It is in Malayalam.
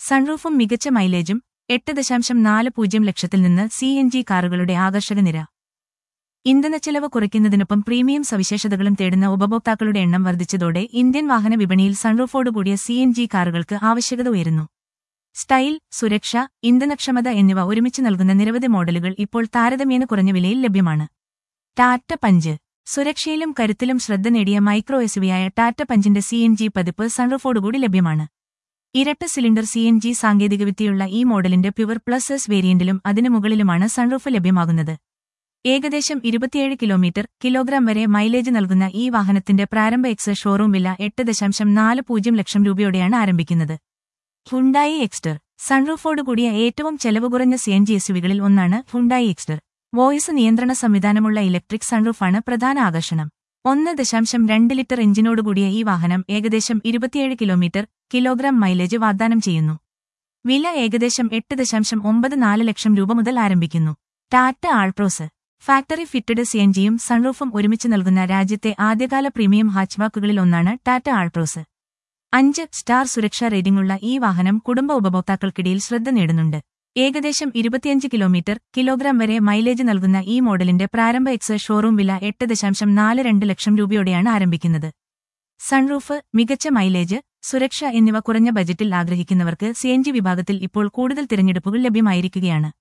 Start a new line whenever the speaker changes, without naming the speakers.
സൺറൂഫും മികച്ച മൈലേജും എട്ട് ദശാംശം നാല് പൂജ്യം ലക്ഷത്തിൽ നിന്ന് സി എൻ ജി കാറുകളുടെ ആകർഷക നിര ഇന്ധനച്ചെലവ് കുറയ്ക്കുന്നതിനൊപ്പം പ്രീമിയം സവിശേഷതകളും തേടുന്ന ഉപഭോക്താക്കളുടെ എണ്ണം വർദ്ധിച്ചതോടെ ഇന്ത്യൻ വാഹന വിപണിയിൽ സൺറൂഫോടുകൂടിയ സി എൻ ജി കാറുകൾക്ക് ആവശ്യകത ഉയരുന്നു സ്റ്റൈൽ സുരക്ഷ ഇന്ധനക്ഷമത എന്നിവ ഒരുമിച്ച് നൽകുന്ന നിരവധി മോഡലുകൾ ഇപ്പോൾ താരതമ്യേന കുറഞ്ഞ വിലയിൽ ലഭ്യമാണ് ടാറ്റ പഞ്ച് സുരക്ഷയിലും കരുത്തിലും ശ്രദ്ധ നേടിയ മൈക്രോ എസുവിയായ ടാറ്റ പഞ്ചിന്റെ സി എൻ ജി പതിപ്പ് സൺറൂഫോടുകൂടി ലഭ്യമാണ് ഇരട്ട സിലിണ്ടർ സി എൻ ജി സാങ്കേതികവിദ്യയുള്ള ഈ മോഡലിന്റെ പ്യുവർ പ്ലസ് എസ് വേരിയന്റിലും അതിനു മുകളിലുമാണ് സൺറൂഫ് ലഭ്യമാകുന്നത് ഏകദേശം ഇരുപത്തിയേഴ് കിലോമീറ്റർ കിലോഗ്രാം വരെ മൈലേജ് നൽകുന്ന ഈ വാഹനത്തിന്റെ പ്രാരംഭ എക്സ് ഷോറൂം വില എട്ട് ദശാംശം നാല് പൂജ്യം ലക്ഷം രൂപയോടെയാണ് ആരംഭിക്കുന്നത് ഹുണ്ടായി എക്സ്റ്റർ സൺറൂഫോട് കൂടിയ ഏറ്റവും ചെലവ് കുറഞ്ഞ സി എൻ ജി എസുവികളിൽ ഒന്നാണ് ഹുണ്ടായി എക്സ്റ്റർ വോയിസ് നിയന്ത്രണ സംവിധാനമുള്ള ഇലക്ട്രിക് സൺറൂഫാണ് പ്രധാന ആകർഷണം ഒന്ന് ദശാംശം രണ്ട് ലിറ്റർ എഞ്ചിനോടുകൂടിയ ഈ വാഹനം ഏകദേശം ഇരുപത്തിയേഴ് കിലോമീറ്റർ കിലോഗ്രാം മൈലേജ് വാഗ്ദാനം ചെയ്യുന്നു വില ഏകദേശം എട്ട് ദശാംശം ഒമ്പത് നാല് ലക്ഷം രൂപ മുതൽ ആരംഭിക്കുന്നു Tata Altroz factory fitted C N ജിയും സൺറൂഫും ഒരുമിച്ച് നൽകുന്ന രാജ്യത്തെ ആദ്യകാല പ്രീമിയം ഹാച്ച്ബാക്കുകളിൽ ഒന്നാണ് ടാറ്റ ആൾട്രോസ് അഞ്ച് സ്റ്റാർ സുരക്ഷാ റേറ്റിംഗുള്ള ഈ വാഹനം കുടുംബ ഉപഭോക്താക്കൾക്കിടയിൽ ശ്രദ്ധ നേടുന്നുണ്ട് ഏകദേശം ഇരുപത്തിയഞ്ച് കിലോമീറ്റർ കിലോഗ്രാം വരെ മൈലേജ് നൽകുന്ന ഈ മോഡലിന്റെ പ്രാരംഭ എക്സ് ഷോറൂം വില എട്ട് ദശാംശം നാല് രണ്ട് ലക്ഷം രൂപയോടെയാണ് ആരംഭിക്കുന്നത് സൺറൂഫ് മികച്ച മൈലേജ് സുരക്ഷ എന്നിവ കുറഞ്ഞ ബജറ്റിൽ ആഗ്രഹിക്കുന്നവർക്ക് സി വിഭാഗത്തിൽ ഇപ്പോൾ കൂടുതൽ തിരഞ്ഞെടുപ്പുകൾ ലഭ്യമായിരിക്കുകയാണ്